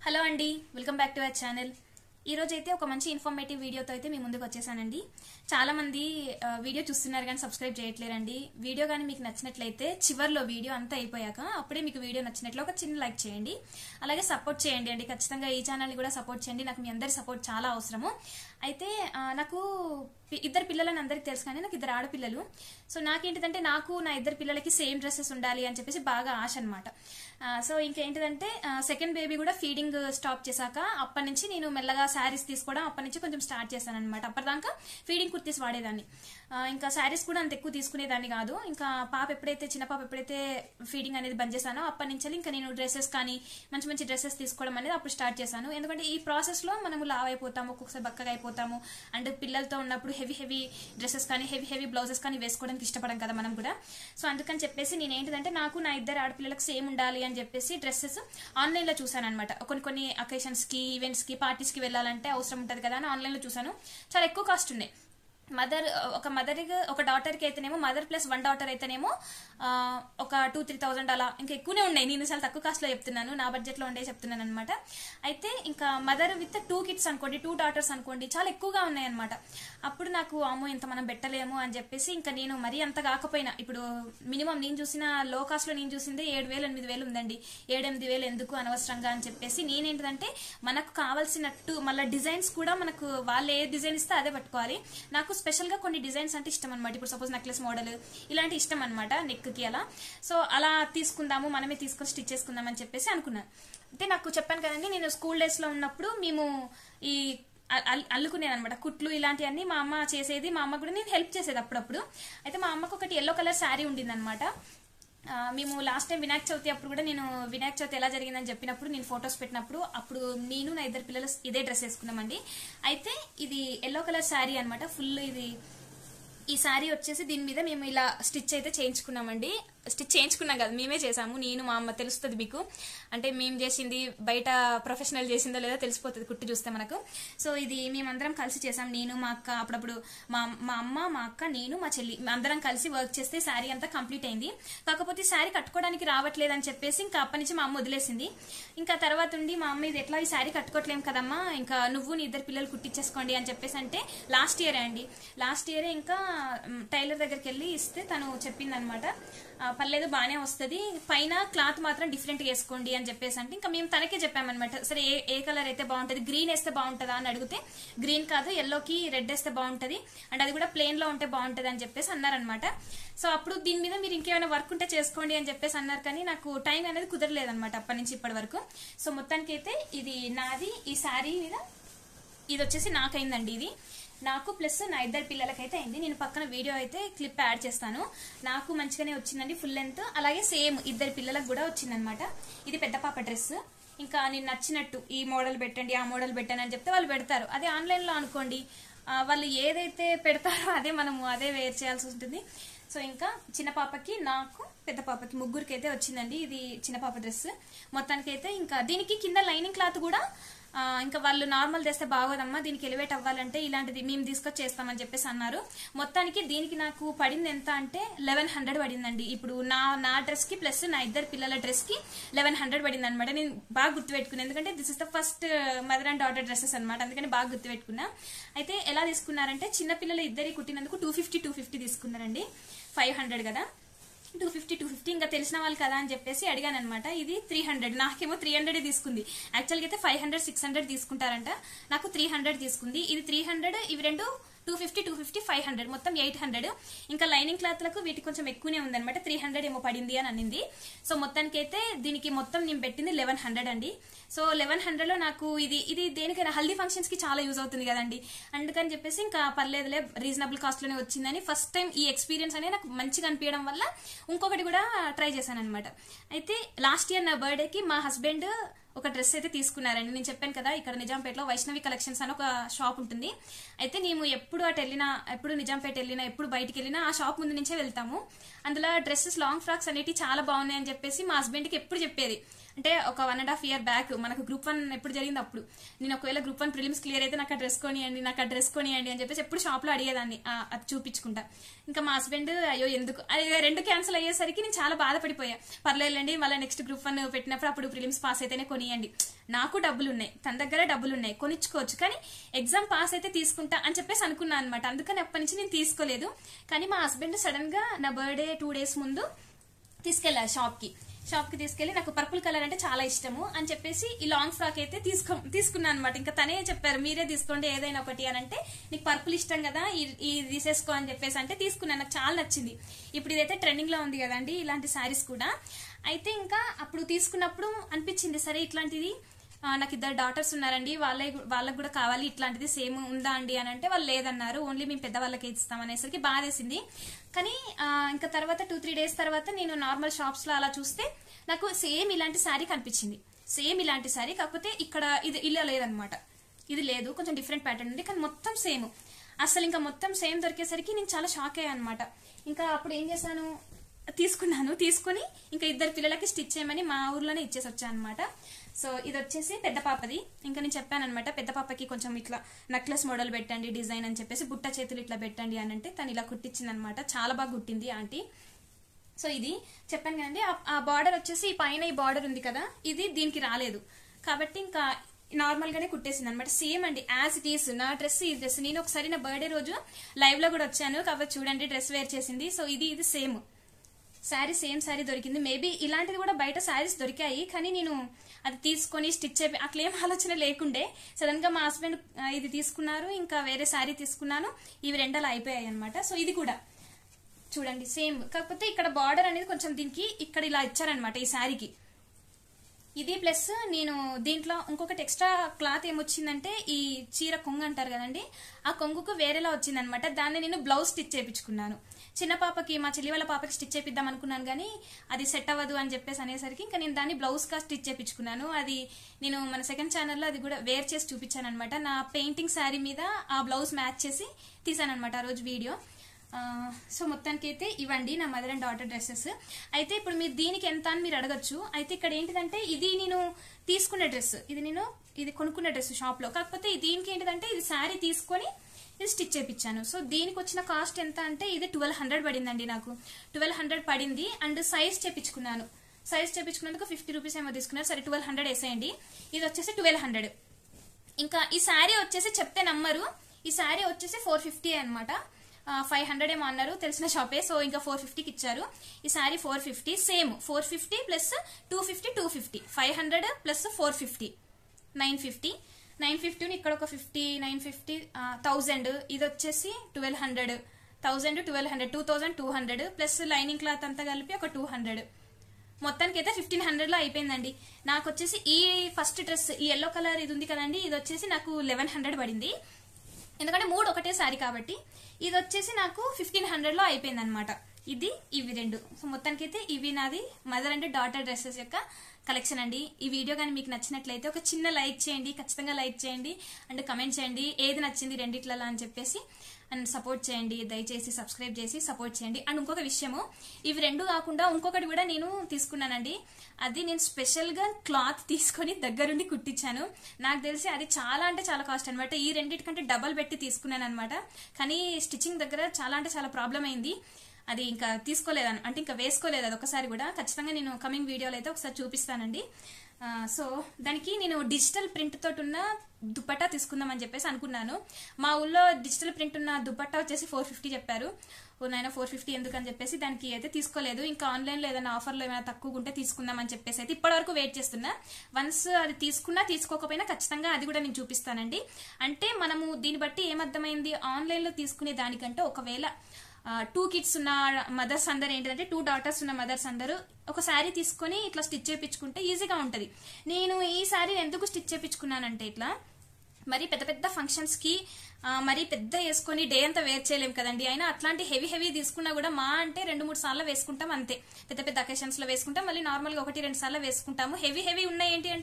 hello అండి welcome back to our channel ఈ రోజు అయితే ఒక మంచి ఇన్ఫర్మేటివ్ వీడియోతో అయితే మీ ముందుకు వచ్చేసానండి చాలా మంది ఆ, వీడియో చూస్తున్నారు కానీ సబ్స్క్రైబ్ చేయట్లేరండి వీడియో కానీ మీకు నచ్చినట్లయితే చివర్లో వీడియో అంతా అయిపోయాక అప్పుడే మీకు వీడియో నచ్చినట్లు ఒక చిన్న లైక్ చేయండి అలాగే సపోర్ట్ చేయండి అండి ఖచ్చితంగా ఈ ఛానల్ని కూడా సపోర్ట్ చేయండి నాకు మీ అందరి సపోర్ట్ చాలా అవసరము అయితే ఆ, నాకు పి- ఇద్దరు పిల్లలని అందరికి తెలుసు కానీ నాకు ఇద్దరు ఆడపిల్లలు సో నాకేంటిదంటే నాకు నా ఇద్దరు పిల్లలకి సేమ్ డ్రెస్సెస్ ఉండాలి అని చెప్పేసి బాగా ఆశ అనమాట సో ఇంకేంటిదంటే సెకండ్ బేబీ కూడా ఫీడింగ్ స్టాప్ చేశాక అప్పటి నుంచి నేను మెల్లగా శారీస్ తీసుకోవడం అప్పటి నుంచి కొంచెం స్టార్ట్ చేశాను అనమాట అప్పటిదాకా ఫీడింగ్ కుర్తీస్ వాడేదాన్ని ఆ, ఇంకా శారీస్ కూడా అంత ఎక్కువ తీసుకునేదాన్ని కాదు ఇంకా పాప ఎప్పుడైతే చిన్న పాప ఎప్పుడైతే ఫీడింగ్ అనేది బంద్ చేశానో అప్పటి నుంచి ఇంకా నేను డ్రెస్సెస్ కానీ మంచి మంచి డ్రెస్సెస్ తీసుకోవడం అనేది అప్పుడు స్టార్ట్ చేశాను ఎందుకంటే ఈ ప్రాసెస్ లో మనము లావ్ అయిపోతాము ఒక్కొక్కసారి బక్కగా అయిపోతాము అండ్ పిల్లలతో ఉన్నప్పుడు హెవీ హెవీ డ్రెస్సెస్ కానీ హెవీ హెవీ బ్లౌజెస్ కానీ వేసుకోవడానికి ఇష్టపడం కదా మనం కూడా సో అందుకని చెప్పేసి నేను ఏంటిదంటే నాకు నా ఇద్దరు ఆడపిల్లలకు సేమ్ ఉండాలి అని చెప్పేసి డ్రెస్సెస్ ఆన్లైన్ లో చూసాను అనమాట కొన్ని కొన్ని అకేషన్స్ కి ఈవెంట్స్ కి పార్టీస్ కి వెళ్ళాలంటే అవసరం ఉంటది కదా అని ఆన్లైన్ లో చూసాను చాలా ఎక్కువ కాస్ట్ ఉన్నాయి మదర్ ఒక మదర్ ఒక డాటర్ కి అయితేనేమో మదర్ ప్లస్ వన్ డాటర్ అయితేనేమో ఆ, ఒక టూ త్రీ థౌసండ్ అలా ఇంకా ఎక్కువనే ఉన్నాయి నేను చాలా తక్కువ కాస్ట్ లో చెప్తున్నాను నా బడ్జెట్ లో ఉండే చెప్తున్నాను అనమాట అయితే ఇంకా మదర్ విత్ టూ కిడ్స్ అనుకోండి టూ డాటర్స్ అనుకోండి చాలా ఎక్కువగా ఉన్నాయి అనమాట అప్పుడు నాకు అమ్మో ఇంత మనం పెట్టలేము అని చెప్పేసి ఇంకా నేను మరీ అంత కాకపోయినా ఇప్పుడు మినిమం నేను చూసిన లో కాస్ట్ లో నేను చూసింది ఏడు వేలు ఎనిమిది వేలు ఉందండి ఏడెనిమిది వేలు ఎందుకు అనవసరంగా అని చెప్పేసి నేనేంటిదంటే మనకు కావాల్సినట్టు మళ్ళీ డిజైన్స్ కూడా మనకు వాళ్ళు ఏ డిజైన్ ఇస్తే అదే పట్టుకోవాలి నాకు స్పెషల్ గా కొన్ని డిజైన్స్ అంటే ఇష్టం అనమాట ఇప్పుడు సపోజ్ నెక్లెస్ మోడల్ ఇలాంటి ఇష్టం అనమాట నెక్ కి అలా సో అలా తీసుకుందాము మనమే తీసుకొని స్టిచ్ చేసుకుందాం అని చెప్పేసి అనుకున్నాను అంటే నాకు చెప్పాను కదండి నేను స్కూల్ డేస్ లో ఉన్నప్పుడు మేము ఈ అల్లుకునేది అనమాట కుట్లు ఇలాంటివన్నీ మా అమ్మ చేసేది మా అమ్మ కూడా నేను హెల్ప్ చేసేది అప్పుడప్పుడు అయితే మా అమ్మకు ఒకటి ఎల్లో కలర్ శారీ ఉండిందనమాట ఆ, మేము లాస్ట్ టైం వినాయక చవితి అప్పుడు కూడా నేను వినాయక చవితి ఎలా జరిగిందని చెప్పినప్పుడు నేను ఫొటోస్ పెట్టినప్పుడు అప్పుడు నేను నా ఇద్దరు పిల్లలు ఇదే డ్రెస్ వేసుకున్నామండి అయితే ఇది ఎల్లో కలర్ శారీ అన్నమాట ఫుల్ ఇది ఈ శారీ వచ్చేసి దీని మీద మేము ఇలా స్టిచ్ అయితే చేయించుకున్నామండి స్టిచ్ చేయించుకున్నాం కదా మేమే చేసాము నేను మా అమ్మ తెలుస్తుంది మీకు అంటే మేము చేసింది బయట ప్రొఫెషనల్ చేసిందో లేదో తెలిసిపోతుంది కుట్టి చూస్తే మనకు సో ఇది మేమందరం కలిసి చేసాం నేను మా అక్క అప్పుడప్పుడు మా మా అమ్మ మా అక్క నేను మా చెల్లి అందరం కలిసి వర్క్ చేస్తే శారీ అంతా కంప్లీట్ అయింది కాకపోతే శారీ కట్టుకోవడానికి రావట్లేదు అని చెప్పేసి ఇంకా అప్పటి నుంచి మా అమ్మ వదిలేసింది ఇంకా తర్వాత ఉండి మా అమ్మ ఇది ఎట్లా ఈ శారీ కట్టుకోవట్లేం కదమ్మా ఇంకా నువ్వు నీ ఇద్దరు పిల్లలు కుట్టించేసుకోండి అని చెప్పేసి అంటే లాస్ట్ ఇయరే అండి లాస్ట్ ఇయరే ఇంకా మ్, టైలర్ దగ్గరికి వెళ్ళి ఇస్తే తను చెప్పింది అనమాట పర్లేదు బాగానే వస్తుంది పైన క్లాత్ మాత్రం డిఫరెంట్ గా వేసుకోండి అని చెప్పేసి అంటే ఇంకా మేము తనకే చెప్పామన్నమాట సరే ఏ ఏ కలర్ అయితే బాగుంటుంది గ్రీన్ వేస్తే బాగుంటుందా అని అడిగితే గ్రీన్ కాదు ఎల్లోకి రెడ్ వేస్తే బాగుంటుంది అండ్ అది కూడా ప్లెయిన్ లో ఉంటే బాగుంటుంది అని చెప్పేసి అన్నారనమాట సో అప్పుడు దీని మీద మీరు ఇంకేమైనా వర్క్ ఉంటే చేసుకోండి అని చెప్పేసి అన్నారు కానీ నాకు టైం అనేది కుదరలేదన్నమాట అప్పటి నుంచి ఇప్పటి వరకు సో మొత్తానికి అయితే ఇది నాది ఈ శారీ మీద ఇది వచ్చేసి నాకైందండి ఇది నాకు ప్లస్ నా ఇద్దరు పిల్లలకైతే అయింది నేను పక్కన వీడియో అయితే క్లిప్ యాడ్ చేస్తాను నాకు మంచిగానే వచ్చిందండి ఫుల్ లెంత్ అలాగే సేమ్ ఇద్దరు పిల్లలకు కూడా వచ్చిందనమాట ఇది పెద్ద పాప డ్రెస్ ఇంకా నేను నచ్చినట్టు ఈ మోడల్ పెట్టండి ఆ మోడల్ పెట్టండి అని చెప్తే వాళ్ళు పెడతారు అదే ఆన్లైన్ లో అనుకోండి ఆ, వాళ్ళు ఏదైతే పెడతారో అదే మనము అదే వేర్ చేయాల్సి ఉంటుంది సో ఇంకా చిన్న పాపకి నాకు పెద్ద పాపకి ముగ్గురికి అయితే వచ్చిందండి ఇది చిన్న పాప డ్రెస్ మొత్తానికి అయితే ఇంకా దీనికి కింద లైనింగ్ క్లాత్ కూడా ఆ, ఇంకా వాళ్ళు నార్మల్ చేస్తే బాగోదమ్మా దీనికి ఎలివేట్ అవ్వాలంటే ఇలాంటిది మేము తీసుకొచ్చి చేస్తామని చెప్పేసి అన్నారు మొత్తానికి దీనికి నాకు పడింది ఎంత అంటే లెవెన్ హండ్రెడ్ పడిందండి ఇప్పుడు నా నా డ్రెస్ కి ప్లస్ నా ఇద్దరు పిల్లల డ్రెస్ కి లెవెన్ హండ్రెడ్ పడింది అనమాట నేను బాగా గుర్తుపెట్టుకున్నాను ఎందుకంటే this is the first mother and daughter dresses అనమాట అందుకని బాగా గుర్తుపెట్టుకున్నా అయితే ఎలా తీసుకున్నారంటే చిన్న పిల్లలు ఇద్దరి కుట్టినందుకు టూ ఫిఫ్టీ టూ ఫిఫ్టీ తీసుకున్నారండి ఫైవ్ హండ్రెడ్ కదా టూ ఫిఫ్టీ టూ ఫిఫ్టీ ఇంకా తెలిసిన వాళ్ళు కదా అని చెప్పేసి అడిగాను అనమాట ఇది త్రీ హండ్రెడ్ నాకేమో త్రీ హండ్రెడ్ తీసుకుంది యాక్చువల్గా అయితే ఫైవ్ హండ్రెడ్ సిక్స్ హండ్రెడ్ తీసుకుంటారంట నాకు త్రీ హండ్రెడ్ తీసుకుంది ఇది త్రీ హండ్రెడ్ ఇవి రెండు two fifty two fifty five hundred మొత్తం ఎయిట్ హండ్రెడ్ ఇంకా లైనింగ్ క్లాత్లకు వీటికి కొంచెం ఎక్కువనే ఉందన్నమాట త్రీ హండ్రెడ్ ఏమో పడింది అని అనింది సో మొత్తానికి అయితే దీనికి మొత్తం నేను పెట్టింది లెవెన్ హండ్రెడ్ అండి సో లెవెన్ హండ్రెడ్ లో నాకు ఇది ఇది దేనికైనా హల్దీ ఫంక్షన్స్ కి చాలా యూజ్ అవుతుంది కదండి అందుకని చెప్పేసి ఇంకా పర్లేదులే రీజనబుల్ కాస్ట్ లోనే వచ్చిందని ఫస్ట్ టైం ఈ ఎక్స్పీరియన్స్ అనేది నాకు మంచిగా అనిపించడం వల్ల ఇంకొకటి కూడా ట్రై చేశాను అనమాట అయితే లాస్ట్ ఇయర్ నా బర్త్డే కి మా హస్బెండ్ ఒక డ్రెస్ అయితే తీసుకున్నారండి నేను చెప్పాను కదా ఇక్కడ నిజాంపేటలో వైష్ణవి కలెక్షన్స్ అని ఒక షాప్ ఉంటుంది అయితే మేము ఎప్పుడు అటు వెళ్ళినా ఎప్పుడు నిజాంపేట వెళ్ళినా ఎప్పుడు బయటికి వెళ్ళినా ఆ షాప్ ముందు నుంచే వెళ్తాము అందులో డ్రెస్సెస్ లాంగ్ ఫ్రాక్స్ అనేవి చాలా బాగున్నాయని చెప్పేసి మా హస్బెండ్కి ఎప్పుడు చెప్పేది అంటే ఒక one and half year back మనకు గ్రూప్ వన్ ఎప్పుడు జరిగింది అప్పుడు నేను ఒకవేళ గ్రూప్ వన్ ప్రిలిమ్స్ క్లియర్ అయితే నాకు ఆ డ్రెస్ కొనియండి నాకు ఆ డ్రెస్ కొనియండి అని చెప్పేసి ఎప్పుడు షాప్ లో అడిగేదాన్ని ఆ, అది చూపించుకుంటా ఇంకా మా హస్బెండ్ అయ్యో ఎందుకు అది రెండు క్యాన్సిల్ అయ్యేసరికి నేను చాలా బాధపడిపోయా పర్లేదండి మళ్ళీ నెక్స్ట్ గ్రూప్ వన్ పెట్టినప్పుడు అప్పుడు ప్రిలిమ్స్ పాస్ అయితేనే కొనియండి నాకు డబ్బులు ఉన్నాయి తన దగ్గర డబ్బులు ఉన్నాయి కొనిచ్చుకోవచ్చు కానీ ఎగ్జామ్ పాస్ అయితే తీసుకుంటా అని చెప్పేసి అనుకున్నాను అనమాట అందుకని అప్పటి నుంచి నేను తీసుకోలేదు కానీ మా హస్బెండ్ సడన్ గా నా బర్త్డే టూ డేస్ ముందు తీసుకెళ్ళా షాప్ కి షాప్ కి తీసుకెళ్లి నాకు పర్పుల్ కలర్ అంటే చాలా ఇష్టము అని చెప్పేసి ఈ లాంగ్ ఫ్రాక్ అయితే తీసుకో తీసుకున్నాను అనమాట ఇంకా తనే చెప్పారు మీరే తీసుకోండి ఏదైనా ఒకటి అని అంటే నీకు పర్పుల్ ఇష్టం కదా ఈ- ఇది తీసేసుకో అని చెప్పేసి అంటే తీసుకున్నాను నాకు చాలా నచ్చింది ఇప్పుడు ఇదైతే ట్రెండింగ్ లో ఉంది కదండి ఇలాంటి శారీస్ కూడా అయితే ఇంకా అప్పుడు తీసుకున్నప్పుడు అనిపించింది సరే ఇట్లాంటిది ఆ, నాకు ఇద్దరు డాటర్స్ ఉన్నారండి వాళ్ళ వాళ్ళకి కూడా కావాలి ఇట్లాంటిది సేమ్ ఉందా అండి అని అంటే వాళ్ళు లేదన్నారు ఓన్లీ మేము పెద్దవాళ్ళకే ఇస్తాం అనేసరికి బాధేసింది కానీ ఆ, ఇంకా తర్వాత టూ త్రీ డేస్ తర్వాత నేను నార్మల్ షాప్స్ లో అలా చూస్తే నాకు సేమ్ ఇలాంటి శారీ కనిపించింది సేమ్ ఇలాంటి శారీ కాకపోతే ఇక్కడ ఇది ఇలా లేదనమాట ఇది లేదు కొంచెం డిఫరెంట్ ప్యాటర్న్ ఉంది కానీ మొత్తం సేమ్ అసలు ఇంకా మొత్తం సేమ్ దొరికేసరికి నేను చాలా షాక్ అయ్యాను అనమాట ఇంకా అప్పుడు ఏం చేశాను తీసుకున్నాను తీసుకొని ఇంకా ఇద్దరు పిల్లలకి స్టిచ్ చేయమని మా ఊర్లోనే ఇచ్చేసి వచ్చాను అనమాట సో ఇది వచ్చేసి పెద్ద పాపది ఇంకా నేను చెప్పాను అనమాట పెద్ద పాపకి కొంచెం ఇట్లా నెక్లెస్ మోడల్ పెట్టండి డిజైన్ అని చెప్పేసి బుట్ట చేతులు ఇట్లా పెట్టండి అని అంటే తను ఇలా కుట్టించింది అనమాట చాలా బాగా కుట్టింది ఆంటీ సో ఇది చెప్పాను కదండి ఆ- ఆ బార్డర్ వచ్చేసి ఈ పైన ఈ బార్డర్ ఉంది కదా ఇది దీనికి రాలేదు కాబట్టి ఇంకా నార్మల్ గానే కుట్టేసింది అనమాట సేమ్ అండి యాజ్ ఇట్ ఈస్ నా డ్రెస్ ఈ డ్రెస్ నేను ఒకసారి నా బర్త్డే రోజు లైవ్ లో కూడా వచ్చాను కాబట్టి చూడండి డ్రెస్ వేర్ చేసింది సో ఇది ఇది సేమ్ శారీ సేమ్ శారీ దొరికింది మేబీ ఇలాంటిది కూడా బయట శారీస్ దొరికాయి కానీ నేను అది తీసుకొని స్టిచ్ అయిపోయి అట్లా ఏం ఆలోచన లేకుండే సడన్ గా మా హస్బెండ్ ఆ, ఇది తీసుకున్నారు ఇంకా వేరే శారీ తీసుకున్నాను ఇవి రెండలు అయిపోయాయి అనమాట సో ఇది కూడా చూడండి సేమ్ కాకపోతే ఇక్కడ బార్డర్ అనేది కొంచెం దీనికి ఇక్కడ ఇలా ఇచ్చారనమాట ఈ శారీకి ఇది ప్లస్ నేను దీంట్లో ఇంకొకటి ఎక్స్ట్రా క్లాత్ ఏమొచ్చిందంటే ఈ చీర కొంగు అంటారు కదండి ఆ కొంగుకు వేరేలా వచ్చిందనమాట దాన్ని నేను బ్లౌజ్ స్టిచ్ చేయించుకున్నాను చిన్న పాపకి మా చెల్లి వాళ్ళ పాపకి స్టిచ్ చేపిద్దాం అనుకున్నాను కానీ అది సెట్ అవ్వదు అని చెప్పేసి అనేసరికి ఇంకా నేను దాన్ని బ్లౌజ్ గా స్టిచ్ చేయించుకున్నాను అది నేను మన సెకండ్ ఛానల్లో అది కూడా వేర్ చేసి చూపించాను అనమాట నా పెయింటింగ్ శారీ మీద ఆ బ్లౌజ్ మ్యాచ్ చేసి తీసాను అనమాట ఆ రోజు వీడియో ఆ, సో మొత్తానికి అయితే ఇవ్వండి నా మదర్ అండ్ డాటర్ డ్రెస్సెస్ అయితే ఇప్పుడు మీరు దీనికి ఎంత అని మీరు అడగచ్చు అయితే ఇక్కడ ఏంటిదంటే ఇది నేను తీసుకున్న డ్రెస్ ఇది నేను ఇది కొనుక్కున్న డ్రెస్ షాప్ లో కాకపోతే దీనికి ఏంటిదంటే ఇది శారీ తీసుకొని ఇది స్టిచ్ చేయించాను సో దీనికి వచ్చిన కాస్ట్ ఎంత అంటే ఇది ట్వెల్వ్ హండ్రెడ్ పడిందండి నాకు ట్వెల్వ్ హండ్రెడ్ పడింది అండ్ సైజ్ చేపించుకున్నాను సైజ్ చేపించుకున్నందుకు ఫిఫ్టీ రూపీస్ ఏమో తీసుకున్నారు సరే ట్వెల్వ్ హండ్రెడ్ వేసేయండి ఇది వచ్చేసి ట్వెల్వ్ హండ్రెడ్ ఇంకా ఈ శారీ వచ్చేసి చెప్తే నమ్మరు ఈ శారీ వచ్చేసి ఫోర్ ఫిఫ్టీ అనమాట ఫైవ్ హండ్రెడ్ ఏమో అన్నారు తెలిసిన షాపే సో ఇంకా ఫోర్ ఫిఫ్టీకి ఇచ్చారు ఈ sari four fifty same four fifty plus two fifty two fifty five hundred plus four fifty nine fifty nine ఫిఫ్టీని ఇక్కడ ఒక ఫిఫ్టీ నైన్ ఫిఫ్టీ థౌజండ్ ఇది వచ్చేసి twelve hundred thousand twelve hundred two thousand two hundred plus lining cloth అంతా కలిపి ఒక two hundred మొత్తానికి అయితే ఫిఫ్టీన్ హండ్రెడ్ లో అయిపోయిందండి నాకు వచ్చేసి ఈ ఫస్ట్ డ్రెస్ ఈ ఎల్లో కలర్ ఇది ఉంది కదండి ఇది వచ్చేసి నాకు లెవెన్ హండ్రెడ్ పడింది ఎందుకంటే మూడు ఒకటే సారీ కాబట్టి ఇది వచ్చేసి నాకు ఫిఫ్టీన్ హండ్రెడ్ లో అయిపోయింది అనమాట ఇది ఇవి రెండు సో మొత్తానికి అయితే ఇవి నాది మదర్ అండ్ డాటర్ డ్రెస్సెస్ యొక్క కలెక్షన్ అండి ఈ వీడియో కానీ మీకు నచ్చినట్లయితే ఒక చిన్న లైక్ చేయండి ఖచ్చితంగా లైక్ చేయండి అండ్ కమెంట్ చేయండి ఏది నచ్చింది రెండిట్లలో అని చెప్పేసి అండ్ సపోర్ట్ చేయండి దయచేసి సబ్స్క్రైబ్ చేసి సపోర్ట్ చేయండి అండ్ ఇంకొక విషయము ఇవి రెండు కాకుండా ఇంకొకటి కూడా నేను తీసుకున్నానండి అది నేను స్పెషల్ గా క్లాత్ తీసుకొని దగ్గరుండి కుట్టించాను నాకు తెలిసి అది చాలా అంటే చాలా కాస్ట్ అనమాట ఈ రెండింటికంటే డబల్ పెట్టి తీసుకున్నాను అనమాట కానీ స్టిచ్చింగ్ దగ్గర చాలా అంటే చాలా ప్రాబ్లం అయింది అది ఇంకా తీసుకోలేదు అంటే ఇంకా వేసుకోలేదు అది ఒకసారి కూడా ఖచ్చితంగా నేను కమింగ్ వీడియోలో అయితే ఒకసారి చూపిస్తానండి ఆ, సో దానికి నేను డిజిటల్ ప్రింట్ తోటి ఉన్న దుపట్టా తీసుకుందాం అని చెప్పేసి అనుకున్నాను మా ఊళ్ళో డిజిటల్ ప్రింట్ ఉన్న దుపట్టా వచ్చేసి ఫోర్ ఫిఫ్టీ చెప్పారు ఓ నాయన ఫోర్ ఫిఫ్టీ ఎందుకని చెప్పేసి దానికి అయితే తీసుకోలేదు ఇంకా ఆన్లైన్ లో ఏదైనా ఆఫర్లో ఏమైనా తక్కువ ఉంటే తీసుకుందాం అని చెప్పేసి అయితే ఇప్పటి వరకు వెయిట్ చేస్తున్నా వన్స్ అది తీసుకున్నా తీసుకోకపోయినా ఖచ్చితంగా అది కూడా నేను చూపిస్తానండి అంటే మనము దీన్ని బట్టి ఏమర్థమైంది ఆన్లైన్ లో తీసుకునే దానికంటే ఒకవేళ టూ కిడ్స్ ఉన్న మదర్స్ అందరు ఏంటంటే టూ డాటర్స్ ఉన్న మదర్స్ అందరూ ఒక శారీ తీసుకొని ఇట్లా స్టిచ్ చేయించుకుంటే ఈజీగా ఉంటది నేను ఈ శారీని ఎందుకు స్టిచ్ చేయించుకున్నానంటే ఇట్లా మరి పెద్ద పెద్ద ఫంక్షన్స్ కి ఆ, మరి పెద్ద వేసుకొని డే అంతా వేర్ చేయలేం కదండి అయినా అట్లాంటి హెవీ హెవీ తీసుకున్నా కూడా మా అంటే రెండు మూడు సార్లు వేసుకుంటాం అంతే పెద్ద పెద్ద అకేషన్స్ లో వేసుకుంటాం మళ్ళీ నార్మల్ గా ఒకటి రెండు సార్లు వేసుకుంటాము హెవీ హెవీ ఉన్నాయి ఏంటి అంటే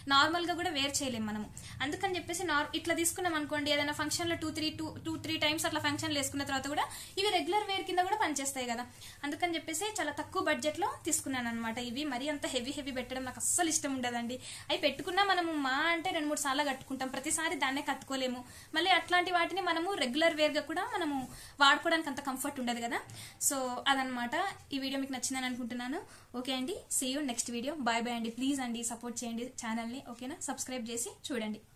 నార్మల్ గా కూడా వేర్ చేయలేము మనము అందుకని చెప్పేసి నార్ ఇట్లా తీసుకున్నాం అనుకోండి ఏదైనా ఫంక్షన్ లో two three two two three times అట్లా ఫంక్షన్లు వేసుకున్న తర్వాత కూడా ఇవి రెగ్యులర్ వేర్ కింద కూడా పనిచేస్తాయి కదా అందుకని చెప్పేసి చాలా తక్కువ బడ్జెట్ లో తీసుకున్నాను అనమాట ఇవి మరీ అంత హెవీ హెవీ పెట్టడం నాకు అస్సలు ఇష్టం ఉండదండి అవి పెట్టుకున్నా మనము మా అంటే రెండు మూడు సార్లు కట్టుకుంటాం ప్రతిసారి దాన్నే కట్టుకోలేము మళ్ళీ అట్లాంటి వాటిని మనము రెగ్యులర్ వేర్ గా కూడా మనము వాడుకోవడానికి అంత కంఫర్ట్ ఉండదు కదా సో అదనమాట ఈ వీడియో మీకు నచ్చిందని అనుకుంటున్నాను ఓకే అండి see you next video bye bye అండి ప్లీజ్ అండి సపోర్ట్ చేయండి ఛానల్ని ఓకేనా సబ్స్క్రైబ్ చేసి చూడండి